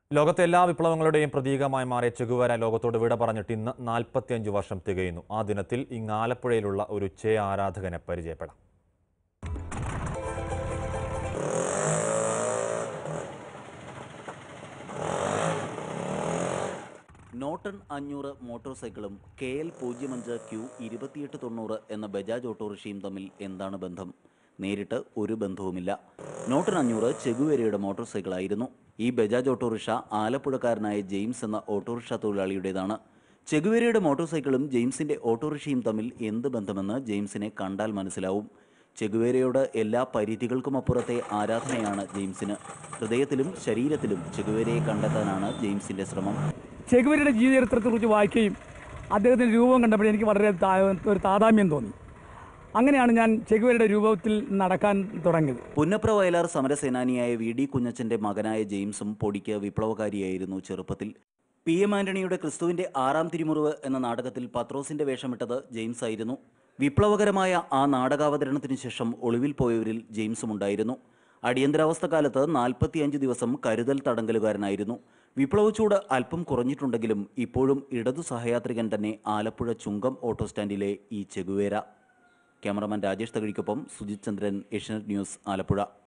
ലോകത്തെ എല്ലാ വിപ്ലവങ്ങളുടെയും പ്രതീകമായി മാറിയ ചെഗുവര ലോകത്തോട് വിട പറഞ്ഞിട്ട് ഇന്ന് നാൽപ്പത്തിയഞ്ച് വർഷം തികയുന്നു ആ ദിനത്തിൽ ഇങ്ങ് ആലപ്പുഴയിലുള്ള ഒരു ചെ ആരാധകനെ പരിചയപ്പെടാം നോട്ടൺ അഞ്ഞൂറ് മോട്ടോർ സൈക്കിളും കെ എൽ പൂജ്യം അഞ്ച് ക്യു ഇരുപത്തിയെട്ട് തൊണ്ണൂറ് എന്ന ബജാജ് ഓട്ടോറിക്ഷയും തമ്മിൽ എന്താണ് ബന്ധം നേരിട്ട് ഒരു ബന്ധവുമില്ല നോട്ടൺ അഞ്ഞൂറ് ചെഗുവേരയുടെ മോട്ടോർ സൈക്കിളായിരുന്നു ഈ ബജാജ് ഓട്ടോറിക്ഷ ആലപ്പുഴക്കാരനായ ജെയിംസ് എന്ന ഓട്ടോറിക്ഷ തൊഴിലാളിയുടേതാണ് ചെഗുവേരയുടെ മോട്ടോർ സൈക്കിളും ജെയിംസിന്റെ ഓട്ടോറിക്ഷയും തമ്മിൽ എന്ത് ബന്ധമെന്ന് ജെയിംസിനെ കണ്ടാൽ മനസ്സിലാവും ചെഗുവേരയോട് എല്ലാ പരിധികൾക്കും അപ്പുറത്തെ ആരാധനയാണ് ജെയിംസിന് ഹൃദയത്തിലും ശരീരത്തിലും ചെഗുവേരയെ കണ്ടെത്താനാണ് ജെയിംസിന്റെ ശ്രമം ചെകുവരുടെ ജീവചരിത്രത്തെക്കുറിച്ച് വായിക്കുകയും അദ്ദേഹത്തിൻ്റെ രൂപം കണ്ടപ്പോൾ എനിക്ക് വളരെ താ- ഒരു താതാമ്യം തോന്നി അങ്ങനെയാണ് ഞാൻ ചെകുവരുടെ രൂപത്തിൽ നടക്കാൻ തുടങ്ങിയത് പുന്നപ്ര വയലാർ സമരസേനാനിയായ വി ഡി കുഞ്ഞച്ചന്റെ മകനായ ജെയിംസും പൊടിക്ക് വിപ്ലവകാരിയായിരുന്നു ചെറുപ്പത്തിൽ പി എം ആന്റണിയുടെ ക്രിസ്തുവിന്റെ ആറാം തിരുമുറിവ് എന്ന നാടകത്തിൽ പത്രോസിന്റെ വേഷമിട്ടത് ജെയിംസ് ആയിരുന്നു വിപ്ലവകരമായ ആ നാടകാവതരണത്തിന് ശേഷം ഒളിവിൽ പോയവരിൽ ജെയിംസും ഉണ്ടായിരുന്നു അടിയന്തരാവസ്ഥ കാലത്ത് നാൽപ്പത്തിയഞ്ച് ദിവസം കരുതൽ തടങ്കലുകാരനായിരുന്നു വിപ്ലവച്ചൂട് അല്പം കുറഞ്ഞിട്ടുണ്ടെങ്കിലും ഇപ്പോഴും ഇടതു സഹയാത്രികൻ തന്നെ ആലപ്പുഴ ചുങ്കം ഓട്ടോ സ്റ്റാൻഡിലെ ഈ ചെഗുവേര ക്യാമറമാൻ രാജേഷ് തകഴിക്കൊപ്പം സുജിത് ചന്ദ്രൻ ഏഷ്യനെറ്റ് ന്യൂസ് ആലപ്പുഴ